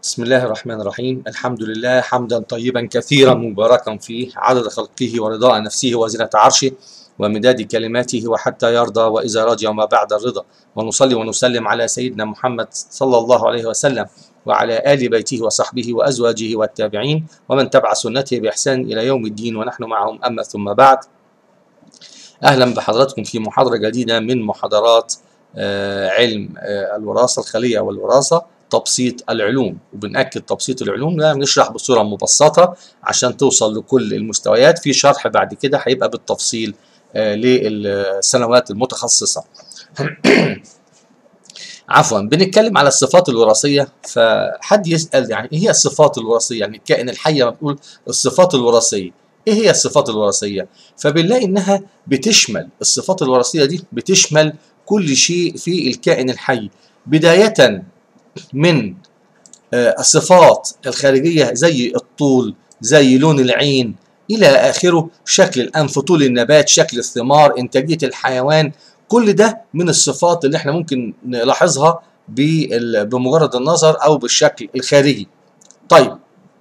بسم الله الرحمن الرحيم الحمد لله حمدا طيبا كثيرا مباركا فيه عدد خلقه ورضاء نفسه وزنة عرشه ومداد كلماته وحتى يرضى وإذا رضي وما بعد الرضا ونصلي ونسلم على سيدنا محمد صلى الله عليه وسلم وعلى آل بيته وصحبه وأزواجه والتابعين ومن تبع سنته بإحسان إلى يوم الدين ونحن معهم أما ثم بعد أهلا بحضراتكم في محاضرة جديدة من محاضرات آه، علم آه، الوراثة الخلية والوراثة تبسيط العلوم وبنأكد تبسيط العلوم ده بنشرح بصورة مبسطة عشان توصل لكل المستويات في شرح بعد كده هيبقى بالتفصيل آه، للسنوات المتخصصة عفوا بنتكلم على الصفات الوراثية فحد يسأل يعني ايه هي الصفات الوراثية يعني الكائن الحي لما بنقول الصفات الوراثية ايه هي الصفات الوراثية فبنلاقي انها بتشمل الصفات الوراثية دي بتشمل كل شيء في الكائن الحي بداية من آه، الصفات الخارجية زي الطول زي لون العين إلى آخره شكل الأنف طول النبات شكل الثمار إنتاجية الحيوان كل ده من الصفات اللي احنا ممكن نلاحظها بال- بمجرد النظر أو بالشكل الخارجي طيب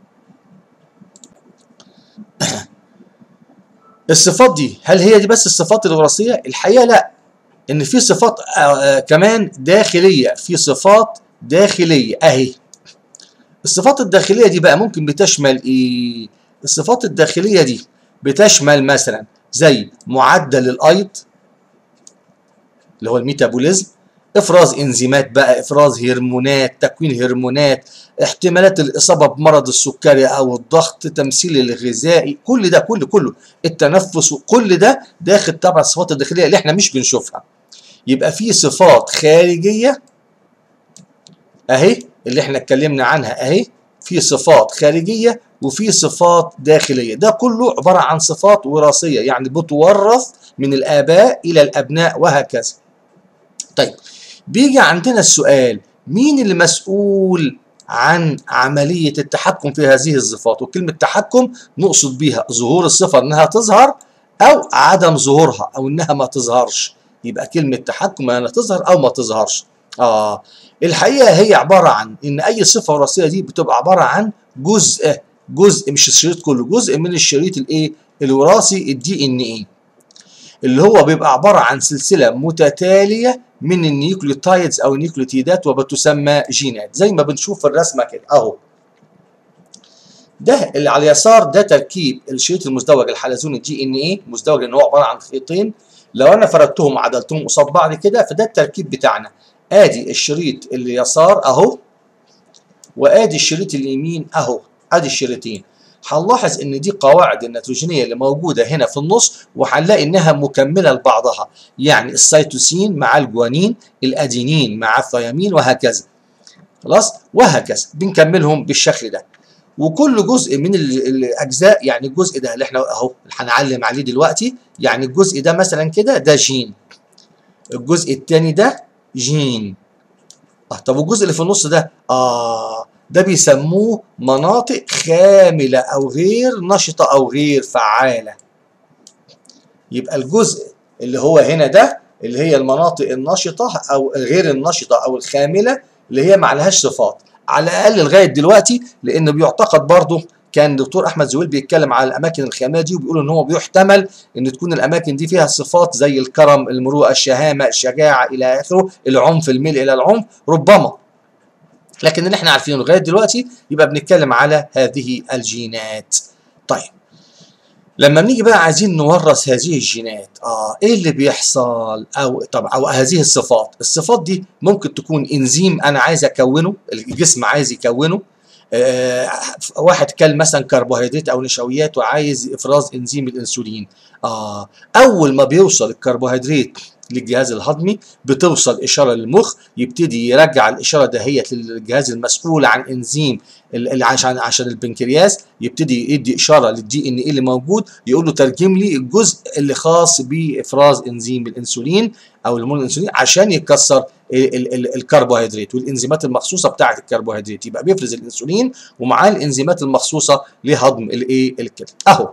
الصفات دي هل هي دي بس الصفات الوراثية؟ الحقيقة لا ان في صفات آه، آه، كمان داخليه في صفات داخليه اهي الصفات الداخليه دي بقى ممكن بتشمل ايه الصفات الداخليه دي بتشمل مثلا زي معدل الايض اللي هو الميتابوليزم افراز انزيمات بقى افراز هرمونات تكوين هرمونات احتمالات الاصابه بمرض السكري او الضغط تمثيل الغذائي كل ده كله كله التنفس كل ده داخل تبع الصفات الداخليه اللي احنا مش بنشوفها يبقى في صفات خارجيه اهي اللي احنا اتكلمنا عنها اهي في صفات خارجيه وفي صفات داخليه ده كله عباره عن صفات وراثيه يعني بتورث من الاباء الى الابناء وهكذا طيب بيجي عندنا السؤال مين اللي مسؤول عن عملية التحكم في هذه الصفات وكلمة تحكم نقصد بيها ظهور الصفة انها تظهر او عدم ظهورها او انها ما تظهرش يبقى كلمة تحكم انها تظهر او ما تظهرش اه الحقيقة هي عبارة عن ان اي صفة وراثية دي بتبقى عبارة عن جزء جزء مش الشريط كله جزء من الشريط الايه الوراثي الدي ان ايه اللي هو بيبقى عبارة عن سلسلة متتالية من النيوكليوتايدز أو النيوكليوتيدات وبتسمى جينات زي ما بنشوف في الرسمة كده أهو ده اللي على اليسار ده تركيب الشريط المزدوج الحلزوني الدي ان ايه مزدوج ان هو عبارة عن خيطين لو انا فردتهم وعدلتهم قصاد بعض كده فده التركيب بتاعنا ادي الشريط اللي يسار اهو وادي الشريط اليمين اهو ادي الشريطين هنلاحظ ان دي قواعد النيتروجينيه اللي موجوده هنا في النص وهنلاقي انها مكمله لبعضها يعني السيتوسين مع الجوانين الادينين مع الثيامين وهكذا خلاص وهكذا بنكملهم بالشكل ده وكل جزء من ال- الاجزاء يعني الجزء ده اللي احنا اهو اللي هنعلم عليه دلوقتي يعني الجزء ده مثلا كده ده جين الجزء الثاني ده جين اه طب والجزء اللي في النص ده اه ده بيسموه مناطق خاملة أو غير نشطة أو غير فعالة يبقى الجزء اللي هو هنا ده اللي هي المناطق النشطة أو غير النشطة أو الخاملة اللي هي معلهاش صفات على الأقل لغاية دلوقتي لأن بيعتقد برضه كان دكتور احمد زويل بيتكلم على الاماكن الخامله دي وبيقول ان هو بيحتمل ان تكون الاماكن دي فيها صفات زي الكرم المروءه الشهامه الشجاعه الى اخره العنف الميل الى العنف ربما لكن اللي احنا عارفينه لغايه دلوقتي يبقى بنتكلم على هذه الجينات. طيب لما بنيجي بقى عايزين نورث هذه الجينات اه ايه اللي بيحصل او طب او هذه الصفات الصفات دي ممكن تكون انزيم انا عايز اكونه الجسم عايز يكونه آه واحد كل مثلا كربوهيدرات او نشويات وعايز افراز انزيم الانسولين اه اول ما بيوصل الكربوهيدرات للجهاز الهضمي بتوصل اشاره للمخ يبتدي يرجع الاشاره دهيت للجهاز المسؤول عن انزيم ال- ال- عشان عشان البنكرياس يبتدي يدي اشاره للدي ان ايه اللي موجود يقول له ترجم لي الجزء اللي خاص بافراز انزيم الانسولين او هرمون الانسولين عشان يكسر ال- ال- ال- الكربوهيدرات والانزيمات المخصوصه بتاعه الكربوهيدرات يبقى بيفرز الانسولين ومعاه الانزيمات المخصوصه لهضم الايه الكلى اهو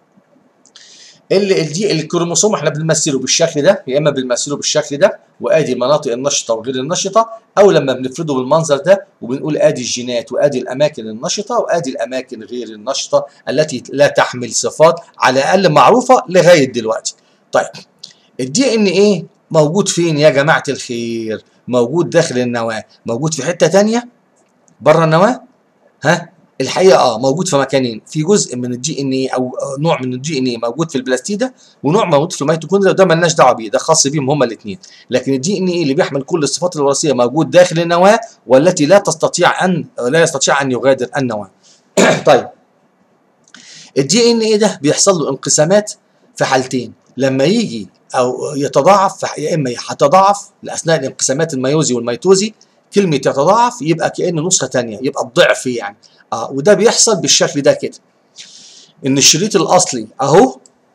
اللي الدي الكروموسوم احنا بنمثله بالشكل ده يا اما بنمثله بالشكل ده وادي المناطق النشطه وغير النشطه او لما بنفرده بالمنظر ده وبنقول ادي الجينات وادي الاماكن النشطه وادي الاماكن غير النشطه التي لا تحمل صفات على الاقل معروفه لغايه دلوقتي. طيب الدي ان ايه موجود فين يا جماعه الخير؟ موجود داخل النواه، موجود في حته ثانيه بره النواه؟ ها؟ الحقيقه اه موجود في مكانين في جزء من الدي ان اي او نوع من الدي ان اي موجود في البلاستيدا ونوع موجود في الميتوكوندريا وده مالناش دعوه بيه ده خاص بيهم هما الاثنين لكن الدي ان اي اللي بيحمل كل الصفات الوراثيه موجود داخل النواه والتي لا تستطيع ان لا يستطيع ان يغادر النواه طيب الدي ان اي ده بيحصل له انقسامات في حالتين لما يجي او يتضاعف يا اما هيتضاعف لاثناء الانقسامات الميوزي والميتوزي كلمه يتضاعف يبقى كانه نسخه ثانيه يبقى الضعف يعني اه وده بيحصل بالشكل ده كده ان الشريط الاصلي اهو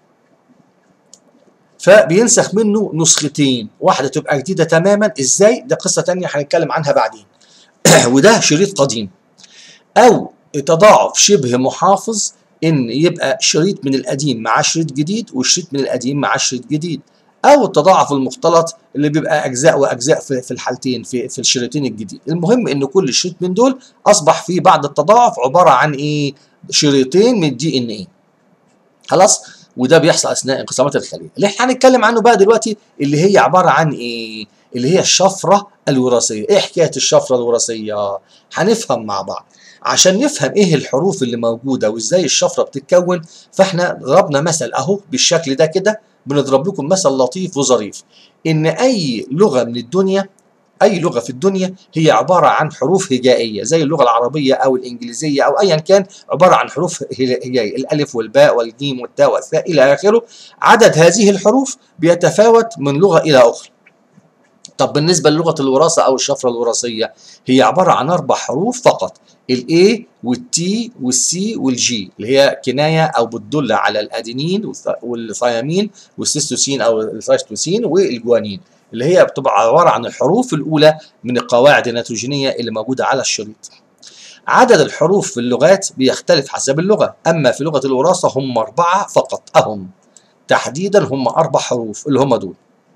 فبينسخ منه نسختين واحده تبقى جديده تماما ازاي ده قصه تانية هنتكلم عنها بعدين وده شريط قديم او تضاعف شبه محافظ ان يبقى شريط من القديم مع شريط جديد والشريط من القديم مع شريط جديد او التضاعف المختلط اللي بيبقى اجزاء واجزاء في, في الحالتين في, في الشريطين الجديد المهم ان كل شريط من دول اصبح فيه بعد التضاعف عباره عن ايه شريطين من الدي ان ايه خلاص وده بيحصل اثناء انقسامات الخليه اللي احنا هنتكلم عنه بقى دلوقتي اللي هي عباره عن ايه اللي هي الشفره الوراثيه ايه حكايه الشفره الوراثيه هنفهم مع بعض عشان نفهم ايه الحروف اللي موجوده وازاي الشفره بتتكون فاحنا ضربنا مثل اهو بالشكل ده كده بنضرب لكم مثل لطيف وظريف ان اي لغه من الدنيا اي لغه في الدنيا هي عباره عن حروف هجائيه زي اللغه العربيه او الانجليزيه او ايا كان عباره عن حروف هجائيه الالف والباء والجيم والتاء والثاء الى اخره عدد هذه الحروف بيتفاوت من لغه الى اخرى طب بالنسبه للغه الوراثه او الشفره الوراثيه هي عباره عن اربع حروف فقط الاي والتي والسي والجي اللي هي كنايه او بتدل على الادينين والثيامين والسيستوسين او السيستوسين والجوانين اللي هي بتبقى عباره عن الحروف الاولى من القواعد النيتروجينيه اللي موجوده على الشريط. عدد الحروف في اللغات بيختلف حسب اللغه، اما في لغه الوراثه هم اربعه فقط اهم. تحديدا هم اربع حروف اللي هم دول.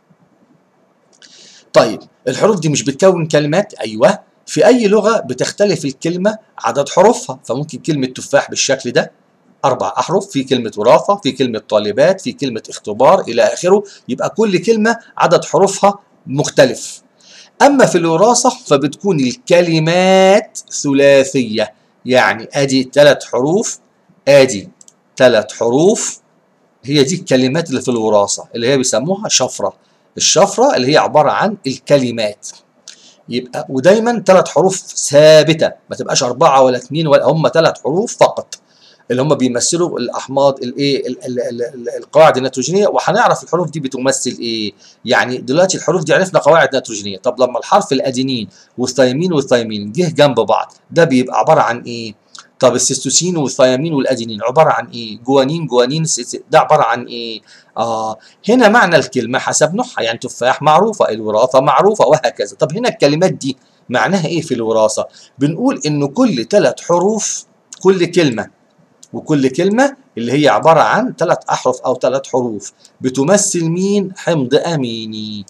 طيب الحروف دي مش بتكون كلمات؟ ايوه في اي لغه بتختلف الكلمه عدد حروفها فممكن كلمه تفاح بالشكل ده اربع احرف في كلمه وراثه في كلمه طالبات في كلمه اختبار الى اخره يبقى كل كلمه عدد حروفها مختلف اما في الوراثه فبتكون الكلمات ثلاثيه يعني ادي ثلاث حروف ادي ثلاث حروف هي دي الكلمات اللي في الوراثه اللي هي بيسموها شفره الشفره اللي هي عباره عن الكلمات يبقى ودايما ثلاث حروف ثابته ما تبقاش اربعه ولا اثنين ولا هم ثلاث حروف فقط اللي هم بيمثلوا الاحماض الايه القواعد النيتروجينيه وهنعرف الحروف دي بتمثل ايه يعني دلوقتي الحروف دي عرفنا قواعد نيتروجينيه طب لما الحرف الادينين والثيامين والثيامين جه جنب بعض ده بيبقى عباره عن ايه طب السيستوسين والثيامين والادينين عباره عن ايه جوانين جوانين ده عباره عن ايه اه هنا معنى الكلمه حسب نوعها يعني تفاح معروفه الوراثه معروفه وهكذا طب هنا الكلمات دي معناها ايه في الوراثه بنقول ان كل ثلاث حروف كل كلمه وكل كلمة اللي هي عبارة عن ثلاث أحرف أو ثلاث حروف بتمثل مين؟ حمض أميني.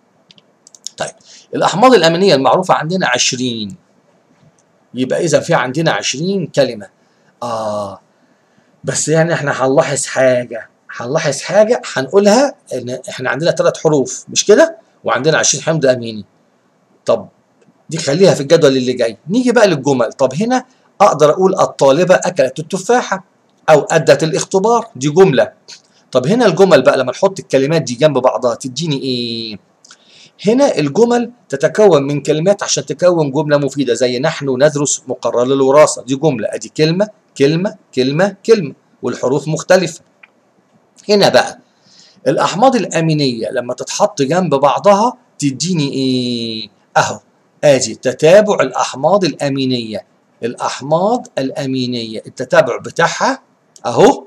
طيب الأحماض الأمينية المعروفة عندنا 20 يبقى إذا في عندنا 20 كلمة. آه بس يعني إحنا هنلاحظ حاجة هنلاحظ حاجة هنقولها إن إحنا عندنا ثلاث حروف مش كده؟ وعندنا 20 حمض أميني. طب دي خليها في الجدول اللي جاي. نيجي بقى للجمل، طب هنا اقدر اقول الطالبه اكلت التفاحه او ادت الاختبار دي جمله طب هنا الجمل بقى لما نحط الكلمات دي جنب بعضها تديني ايه هنا الجمل تتكون من كلمات عشان تكون جمله مفيده زي نحن ندرس مقرر للوراثه دي جمله ادي كلمه كلمه كلمه كلمه والحروف مختلفه هنا بقى الاحماض الامينيه لما تتحط جنب بعضها تديني ايه اهو ادي تتابع الاحماض الامينيه الاحماض الامينيه التتابع بتاعها اهو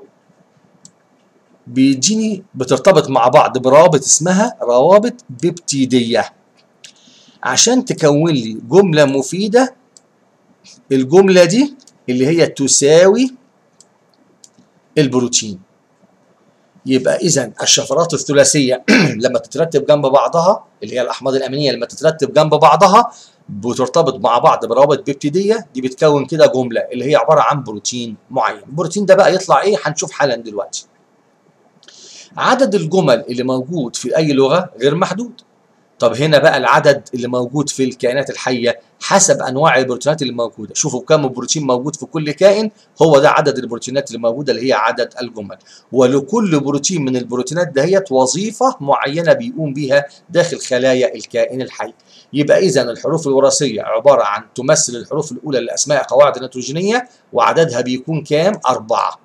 بيجيني بترتبط مع بعض بروابط اسمها روابط بيبتيديه عشان تكون لي جمله مفيده الجمله دي اللي هي تساوي البروتين يبقى اذا الشفرات الثلاثيه لما تترتب جنب بعضها اللي هي الاحماض الامينيه لما تترتب جنب بعضها بترتبط مع بعض بروابط بيبتيديه دي بتكون كده جمله اللي هي عباره عن بروتين معين البروتين ده بقى يطلع ايه هنشوف حالا دلوقتي عدد الجمل اللي موجود في اي لغه غير محدود طب هنا بقى العدد اللي موجود في الكائنات الحيه حسب انواع البروتينات اللي موجوده شوفوا كم بروتين موجود في كل كائن هو ده عدد البروتينات اللي موجوده اللي هي عدد الجمل ولكل بروتين من البروتينات دهيت وظيفه معينه بيقوم بيها داخل خلايا الكائن الحي يبقى اذا الحروف الوراثيه عباره عن تمثل الحروف الاولى لاسماء قواعد نيتروجينيه وعددها بيكون كام اربعه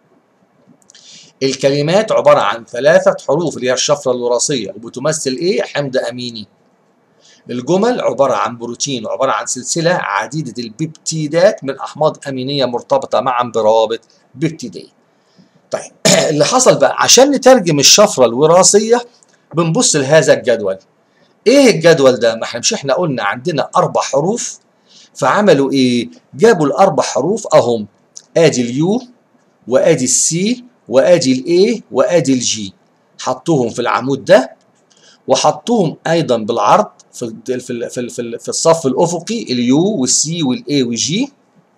الكلمات عبارة عن ثلاثة حروف اللي هي الشفرة الوراثية وبتمثل إيه؟ حمض أميني. الجمل عبارة عن بروتين وعبارة عن سلسلة عديدة البيبتيدات من أحماض أمينية مرتبطة معا بروابط بيبتيدية. طيب اللي حصل بقى عشان نترجم الشفرة الوراثية بنبص لهذا الجدول. إيه الجدول ده؟ ما احنا مش احنا قلنا عندنا أربع حروف فعملوا إيه؟ جابوا الأربع حروف أهم آدي اليو وآدي السي وادي الاي وادي الجي حطوهم في العمود ده وحطوهم ايضا بالعرض في في في في, في الصف الافقي اليو والسي والاي والجي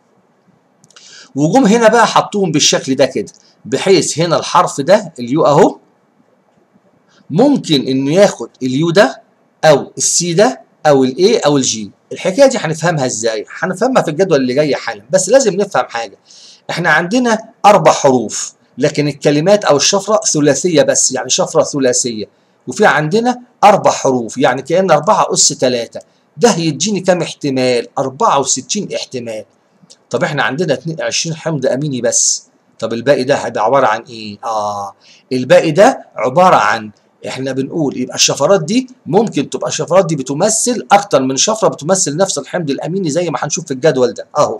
وجم هنا بقى حطوهم بالشكل ده كده بحيث هنا الحرف ده اليو اهو ممكن انه ياخد اليو ده او السي ده او الاي او الجي الحكايه دي هنفهمها ازاي هنفهمها في الجدول اللي جاي حالا بس لازم نفهم حاجه احنا عندنا اربع حروف لكن الكلمات او الشفره ثلاثيه بس يعني شفره ثلاثيه وفي عندنا اربع حروف يعني كان 4 اس 3 ده هيديني كام احتمال 64 احتمال طب احنا عندنا 22 حمض اميني بس طب الباقي ده هيبقى عباره عن ايه اه الباقي ده عباره عن احنا بنقول يبقى الشفرات دي ممكن تبقى الشفرات دي بتمثل اكتر من شفره بتمثل نفس الحمض الاميني زي ما هنشوف في الجدول ده اهو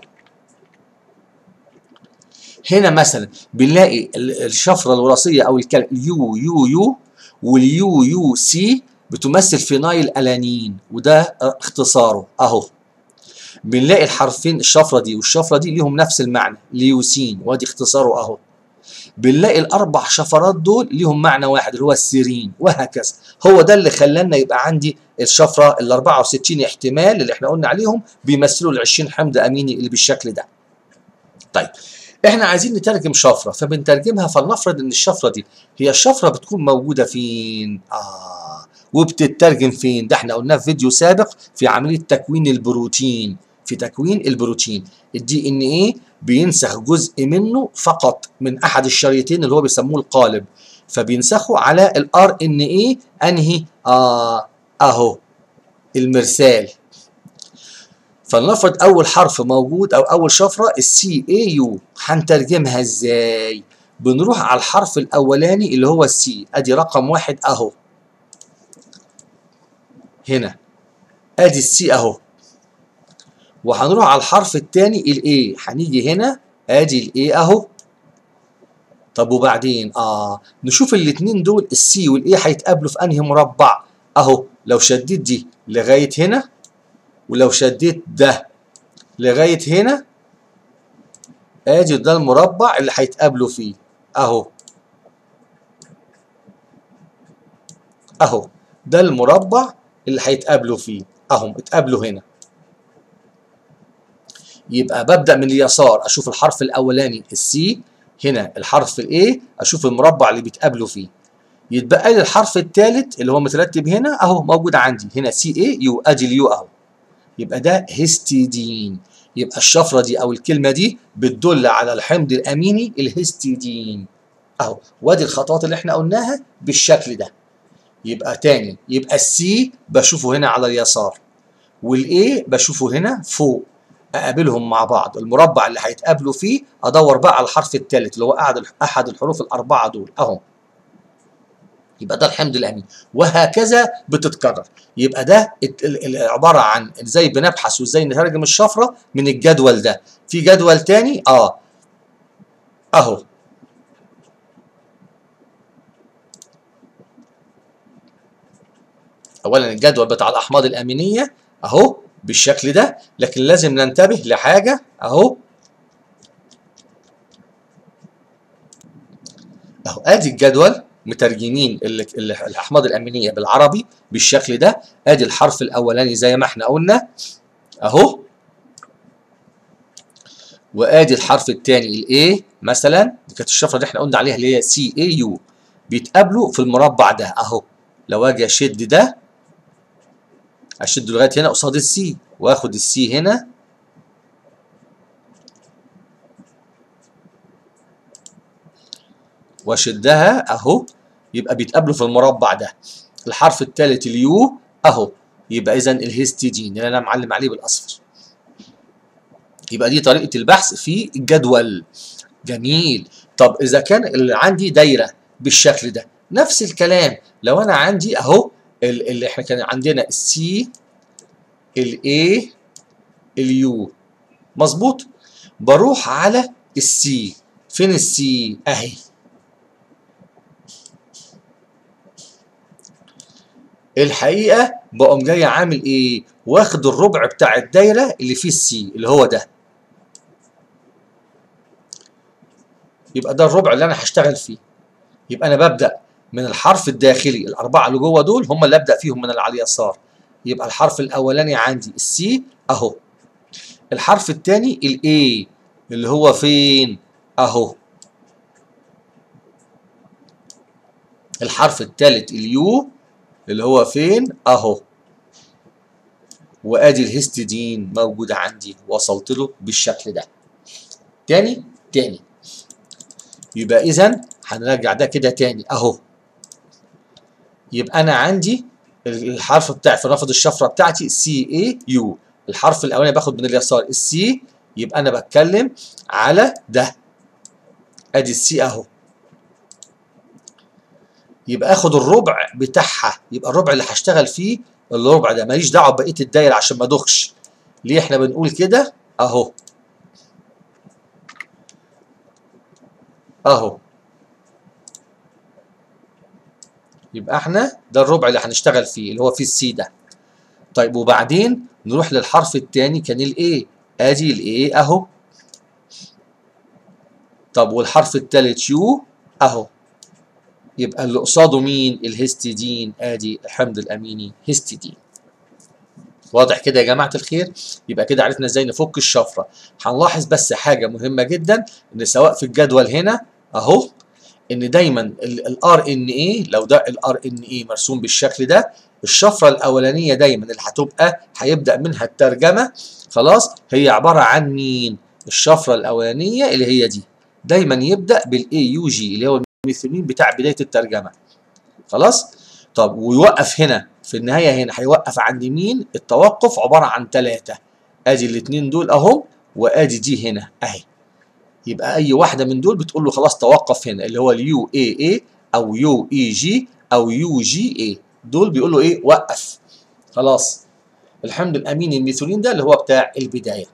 هنا مثلا بنلاقي الشفره الوراثيه او الكلمه يو يو يو واليو يو سي بتمثل فينايل الانين وده اختصاره اهو بنلاقي الحرفين الشفره دي والشفره دي ليهم نفس المعنى ليوسين وادي اختصاره اهو بنلاقي الاربع شفرات دول ليهم معنى واحد اللي هو السيرين وهكذا هو ده اللي خلانا يبقى عندي الشفره ال 64 احتمال اللي احنا قلنا عليهم بيمثلوا ال 20 حمض اميني اللي بالشكل ده طيب احنا عايزين نترجم شفره فبنترجمها فلنفرض ان الشفره دي هي الشفره بتكون موجوده فين اه وبتترجم فين ده احنا قلناه في فيديو سابق في عمليه تكوين البروتين في تكوين البروتين الدي ان ايه بينسخ جزء منه فقط من احد الشريطين اللي هو بيسموه القالب فبينسخه على الار ان ايه انهي اه اهو المرسال فلنفرض اول حرف موجود او اول شفره السي اي يو هنترجمها ازاي بنروح على الحرف الاولاني اللي هو السي ادي رقم واحد اهو هنا ادي السي اهو وهنروح على الحرف الثاني الاي هنيجي هنا ادي الاي اهو طب وبعدين اه نشوف الاثنين دول السي والاي هيتقابلوا في انهي مربع اهو لو شديت دي لغايه هنا ولو شديت ده لغايه هنا ادي ده المربع اللي هيتقابلوا فيه اهو اهو ده المربع اللي هيتقابلوا فيه اهم اتقابلوا هنا يبقى ببدا من اليسار اشوف الحرف الاولاني السي هنا الحرف الاي اشوف المربع اللي بيتقابلوا فيه يتبقى لي الحرف الثالث اللي هو مترتب هنا اهو موجود عندي هنا سي اي يو ادي اليو اهو يبقى ده هيستيدين يبقى الشفره دي او الكلمه دي بتدل على الحمض الاميني الهيستيدين اهو وادي الخطوات اللي احنا قلناها بالشكل ده يبقى تاني يبقى السي بشوفه هنا على اليسار والاي بشوفه هنا فوق اقابلهم مع بعض المربع اللي هيتقابلوا فيه ادور بقى على الحرف الثالث اللي هو احد احد الحروف الاربعه دول اهو يبقى ده الحمض الامين وهكذا بتتكرر يبقى ده عباره عن ازاي بنبحث وازاي نترجم الشفره من الجدول ده في جدول تاني اه اهو اولا الجدول بتاع الاحماض الامينيه اهو بالشكل ده لكن لازم ننتبه لحاجه اهو اهو ادي الجدول مترجمين الاحماض الامينيه بالعربي بالشكل ده ادي الحرف الاولاني زي ما احنا قلنا اهو وادي الحرف الثاني الاي مثلا دي كانت الشفره اللي احنا قلنا عليها اللي هي سي اي يو بيتقابلوا في المربع ده اهو لو اجي اشد ده اشد لغايه هنا قصاد السي واخد السي هنا واشدها اهو يبقى بيتقابلوا في المربع ده الحرف الثالث اليو اهو يبقى اذا الهيستيدين اللي انا معلم عليه بالاصفر يبقى دي طريقه البحث في الجدول جميل طب اذا كان اللي عندي دايره بالشكل ده نفس الكلام لو انا عندي اهو اللي احنا كان عندنا السي الاي اليو مظبوط بروح على السي فين السي اهي الحقيقه بقوم جاي عامل ايه واخد الربع بتاع الدايره اللي فيه السي اللي هو ده يبقى ده الربع اللي انا هشتغل فيه يبقى انا ببدا من الحرف الداخلي الاربعه اللي جوه دول هم اللي ابدا فيهم من اللي على اليسار يبقى الحرف الاولاني عندي السي اهو الحرف الثاني الاي اللي هو فين اهو الحرف الثالث اليو اللي هو فين اهو وادي الهستidine موجود عندي وصلت له بالشكل ده تاني تاني يبقى اذا هنرجع ده كده تاني اهو يبقى انا عندي الحرف بتاعي في رافض الشفره بتاعتي سي اي يو الحرف الاولاني باخد من اليسار السي يبقى انا بتكلم على ده ادي السي اهو يبقى اخد الربع بتاعها يبقى الربع اللي هشتغل فيه الربع ده ماليش دعوه ببقيه الدايره عشان ما ادخش ليه احنا بنقول كده اهو اهو يبقى احنا ده الربع اللي هنشتغل فيه اللي هو فيه السي ده طيب وبعدين نروح للحرف الثاني كان الايه ادي الايه اهو طب والحرف الثالث يو اهو يبقى اللي قصاده مين الهستidine ادي الحمض الاميني هستidine واضح كده يا جماعه الخير يبقى كده عرفنا ازاي نفك الشفره هنلاحظ بس حاجه مهمه جدا ان سواء في الجدول هنا اهو ان دايما الار ان اي لو ده الار ان اي مرسوم بالشكل ده الشفره الاولانيه دايما اللي هتبقى هيبدا منها الترجمه خلاص هي عباره عن مين الشفره الاولانيه اللي هي دي دايما يبدا بالاي يو جي اللي هو الميثيلين بتاع بدايه الترجمه خلاص طب ويوقف هنا في النهايه هنا هيوقف عند مين التوقف عباره عن ثلاثه ادي الاثنين دول اهم وادي دي هنا اهي يبقى اي واحده من دول بتقول له خلاص توقف هنا اللي هو اليو اي اي او يو اي جي او يو جي اي دول بيقول له ايه وقف خلاص الحمض الاميني الميثيلين ده اللي هو بتاع البدايه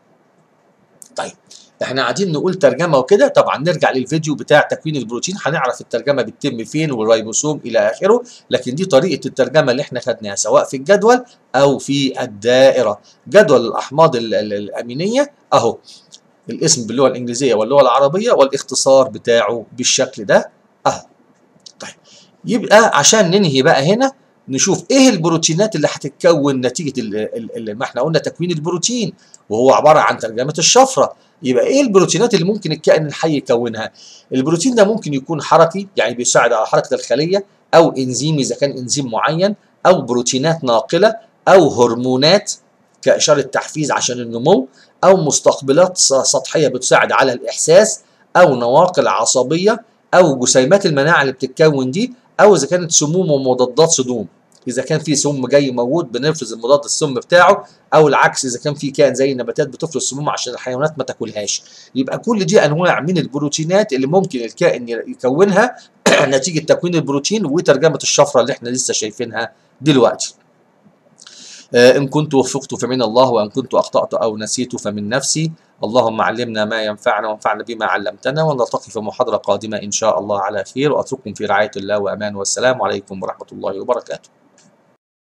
طيب احنا قاعدين نقول ترجمه وكده طبعا نرجع للفيديو بتاع تكوين البروتين هنعرف الترجمه بتتم فين والريبوسوم الى اخره لكن دي طريقه الترجمه اللي احنا خدناها سواء في الجدول او في الدائره جدول الاحماض الامينيه اهو الاسم باللغه الانجليزيه واللغه العربيه والاختصار بتاعه بالشكل ده اهو طيب يبقى عشان ننهي بقى هنا نشوف ايه البروتينات اللي هتتكون نتيجه اللي ما احنا قلنا تكوين البروتين وهو عباره عن ترجمه الشفره يبقى ايه البروتينات اللي ممكن الكائن الحي يكونها البروتين ده ممكن يكون حركي يعني بيساعد على حركه الخليه او انزيمي اذا كان انزيم معين او بروتينات ناقله او هرمونات كاشاره تحفيز عشان النمو او مستقبلات سطحيه بتساعد على الاحساس او نواقل عصبيه او جسيمات المناعه اللي بتتكون دي او اذا كانت سموم ومضادات صدوم اذا كان في سم جاي موجود بنفرز المضاد السم بتاعه او العكس اذا كان في كائن زي النباتات بتفرز سموم عشان الحيوانات ما تاكلهاش يبقى كل دي انواع من البروتينات اللي ممكن الكائن يكونها نتيجه تكوين البروتين وترجمه الشفره اللي احنا لسه شايفينها دلوقتي إن كنت وفقت فمن الله وإن كنت أخطأت أو نسيت فمن نفسي اللهم علمنا ما ينفعنا وانفعنا بما علمتنا ونلتقي في محاضرة قادمة إن شاء الله على خير وأترككم في رعاية الله وأمان والسلام عليكم ورحمة الله وبركاته